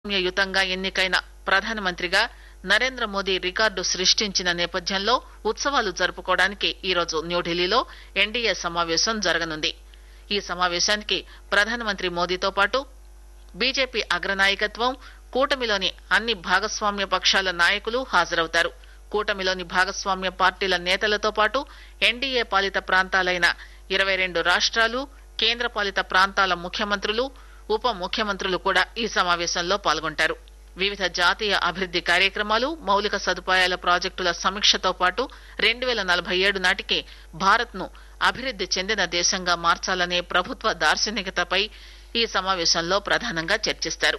యుతంగా ఎన్నికైన ప్రధానమంత్రిగా నరేంద్ర మోదీ రికార్డు సృష్టించిన నేపథ్యంలో ఉత్సవాలు జరుపుకోవడానికి ఈరోజు న్యూఢిల్లీలో ఎన్డీఏ సమావేశం జరగనుంది ఈ సమావేశానికి ప్రధానమంత్రి మోదీతో పాటు బీజేపీ అగ్రనాయకత్వం కూటమిలోని అన్ని భాగస్వామ్య పక్షాల నాయకులు హాజరవుతారు కూటమిలోని భాగస్వామ్య పార్టీల నేతలతో పాటు ఎన్డీఏ పాలిత ప్రాంతాలైన ఇరవై రెండు రాష్ట్రాలు కేంద్ర పాలిత ప్రాంతాల ముఖ్యమంత్రులు ఉప ముఖ్యమంత్రులు కూడా ఈ సమావేశంలో పాల్గొంటారు వివిధ జాతీయ అభివృద్ది కార్యక్రమాలు మౌలిక సదుపాయాల ప్రాజెక్టుల సమీక్షతో పాటు రెండు పేల నలభై ఏడు నాటికి భారత్ ను అభివృద్ది చెందిన దేశంగా మార్చాలనే ప్రభుత్వ దార్శనికతపై ఈ సమావేశంలో ప్రధానంగా చర్చిస్తారు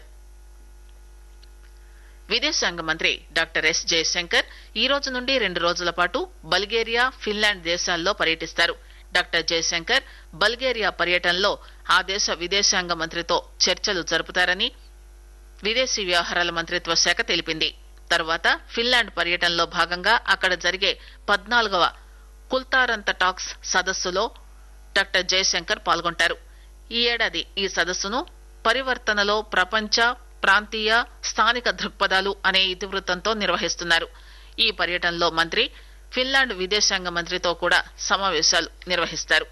విదేశాంగ మంత్రి డాక్టర్ ఎస్ జయశంకర్ ఈ రోజు నుండి రెండు రోజుల పాటు బల్గేరియా ఫిన్లాండ్ దేశాల్లో పర్యటిస్తారు డాక్టర్ జయశంకర్ బల్గేరియా పర్యటనలో ఆ దేశ విదేశాంగ మంత్రితో చర్చలు జరుపుతారని విదేశీ వ్యవహారాల మంత్రిత్వ శాఖ తెలిపింది తర్వాత ఫిన్లాండ్ పర్యటనలో భాగంగా అక్కడ జరిగే పద్నాలుగవ కుల్తారంత టాక్స్ సదస్సులో డాక్టర్ జయశంకర్ పాల్గొంటారు ఈ ఏడాది ఈ సదస్సును పరివర్తనలో ప్రపంచ ప్రాంతీయ స్థానిక దృక్పథాలు అనే ఇతివృత్తంతో నిర్వహిస్తున్నారు ఈ పర్యటనలో మంత్రి ఫిన్లాండ్ విదేశాంగ మంత్రితో కూడా సమావేశాలు నిర్వహిస్తారు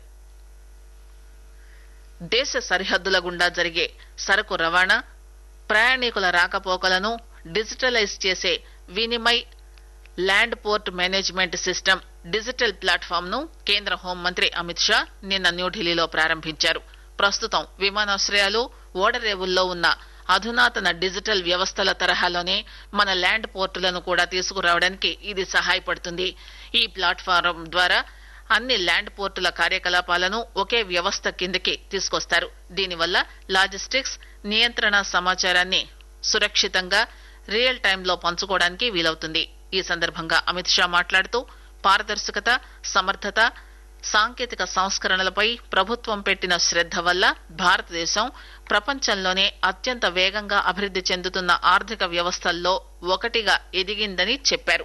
దేశ సరిహద్దుల గుండా జరిగే సరకు రవాణా ప్రయాణికుల రాకపోకలను డిజిటలైజ్ చేసే Vinimay land port management system digital platform ను కేంద్ర హోంమంత్రి అమిత్ షా నిన్న న్యూఢిల్లీలో ప్రారంభించారు ప్రస్తుతం విమానాశ్రయాలు ఓడరేవుల్లో ఉన్న అధునాతన డిజిటల్ వ్యవస్థల తరహాలోనే మన ల్యాండ్ పోర్టులను కూడా తీసుకురావడానికి ఇది సహాయపడుతుంది ఈ ప్లాట్ఫారం ద్వారా అన్ని ల్యాండ్ పోర్టుల కార్యకలాపాలను ఒకే వ్యవస్థ కిందకి తీసుకొస్తారు దీనివల్ల లాజిస్టిక్స్ నియంత్రణ సమాచారాన్ని సురక్షితంగా రియల్ టైంలో పంచుకోవడానికి వీలవుతుంది ఈ సందర్భంగా అమిత్ షా మాట్లాడుతూ పారదర్శకత సమర్థత సాంకేతిక సంస్కరణలపై ప్రభుత్వం పెట్టిన శ్రద్ధ వల్ల భారతదేశం ప్రపంచంలోనే అత్యంత వేగంగా అభివృద్ది చెందుతున్న ఆర్థిక వ్యవస్థల్లో ఒకటిగా ఎదిగిందని చెప్పారు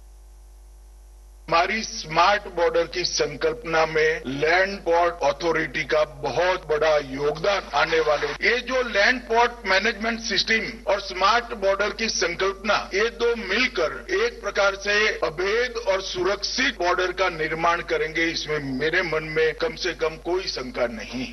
हमारी स्मार्ट बॉर्डर की संकल्पना में लैंड पोर्ट अथॉरिटी का बहुत बड़ा योगदान आने वाले ये जो लैंड पोर्ट मैनेजमेंट सिस्टम और स्मार्ट बॉर्डर की संकल्पना ये दो मिलकर एक प्रकार से अभेद और सुरक्षित बॉर्डर का निर्माण करेंगे इसमें मेरे मन में कम से कम कोई शंका नहीं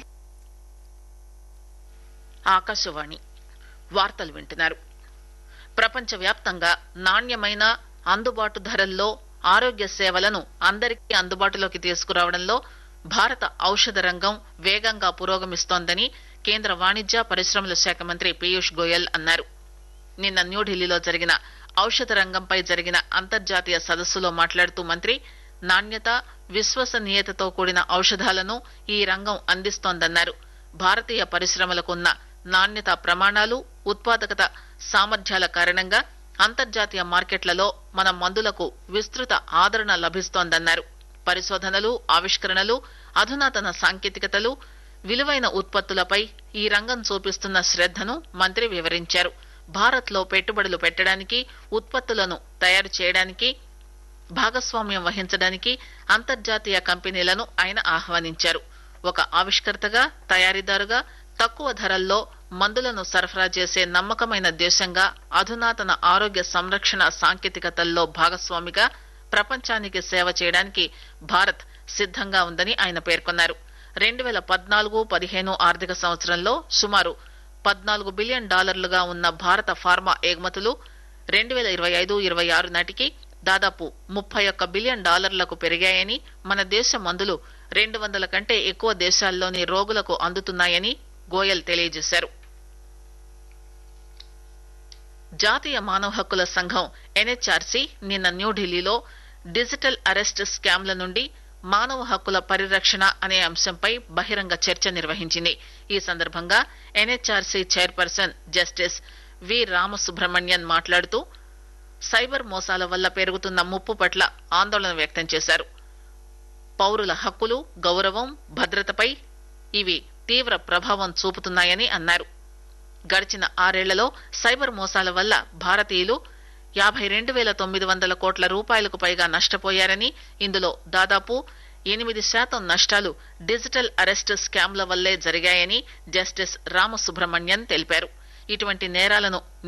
ఆకాశవాణి వార్తలు వింటున్నారు ప్రపంచవ్యాప్తంగా నాణ్యమైన అందుబాటు ధరల్లో ఆరోగ్య సేవలను అందరికీ అందుబాటులోకి తీసుకురావడంలో భారత ఔషధ రంగం వేగంగా పురోగమిస్తోందని కేంద్ర వాణిజ్య పరిశ్రమల శాఖ మంత్రి పీయూష్ గోయల్ అన్నారు నిన్న న్యూఢిల్లీలో జరిగిన ఔషధ రంగంపై జరిగిన అంతర్జాతీయ సదస్సులో మాట్లాడుతూ మంత్రి నాణ్యత విశ్వసనీయతతో కూడిన ఔషధాలను ఈ రంగం అందిస్తోందన్నారు భారతీయ పరిశ్రమలకు ఉన్న నాణ్యత ప్రమాణాలు ఉత్పాదకత సామర్థ్యాల కారణంగా అంతర్జాతీయ మార్కెట్లలో మన మందులకు విస్తృత ఆదరణ లభిస్తోందన్నారు పరిశోధనలు ఆవిష్కరణలు అధునాతన సాంకేతికతలు విలువైన ఉత్పత్తులపై ఈ రంగం చూపిస్తున్న శ్రద్దను మంత్రి వివరించారు భారత్ లో పెట్టుబడులు పెట్టడానికి ఉత్పత్తులను తయారు చేయడానికి భాగస్వామ్యం వహించడానికి అంతర్జాతీయ కంపెనీలను ఆయన ఆహ్వానించారు ఒక ఆవిష్కర్తగా తయారీదారుగా తక్కువ ధరల్లో మందులను సరఫరా చేసే నమ్మకమైన దేశంగా అధునాతన ఆరోగ్య సంరక్షణ సాంకేతికతల్లో భాగస్వామిగా ప్రపంచానికి సేవ చేయడానికి భారత్ సిద్దంగా ఉందని ఆయన పేర్కొన్నారు రెండు వేల పద్నాలుగు పదిహేను ఆర్థిక సంవత్సరంలో సుమారు పద్నాలుగు బిలియన్ డాలర్లుగా ఉన్న భారత ఫార్మా ఎగుమతులు రెండు వేల ఇరవై ఐదు ఇరవై ఆరు నాటికి దాదాపు ముప్పై ఒక్క బిలియన్ డాలర్లకు పెరిగాయని మన దేశ మందులు రెండు వందల కంటే ఎక్కువ దేశాల్లోని రోగులకు అందుతున్నాయని గోయల్ తెలియజేశారు జాతీయ మానవ హక్కుల సంఘం ఎన్హెచ్ఆర్సీ నిన్న న్యూఢిల్లీలో డిజిటల్ అరెస్ట్ స్కామ్ల నుండి మానవ హక్కుల పరిరక్షణ అనే అంశంపై బహిరంగ చర్చ నిర్వహించింది ఈ సందర్భంగా NHRC chairperson justice V Ramasubramanian మాట్లాడుతూ సైబర్ మోసాల వల్ల పెరుగుతున్న ముప్పు పట్ల ఆందోళన వ్యక్తం చేశారు పౌరుల హక్కులు గౌరవం భద్రతపై ఇవి తీవ్ర ప్రభావం చూపుతున్నాయని అన్నారు గడిచిన ఆరేళ్లలో సైబర్ మోసాల వల్ల భారతీయులు యాభై రెండు వేల తొమ్మిది వందల కోట్ల రూపాయలకు పైగా నష్టపోయారని ఇందులో దాదాపు ఎనిమిది శాతం నష్టాలు డిజిటల్ అరెస్ట్ స్కామ్ల వల్లే జరిగాయని జస్టిస్ రామసుబ్రహ్మణ్యన్ తెలిపారు ఇటువంటి నేరాలను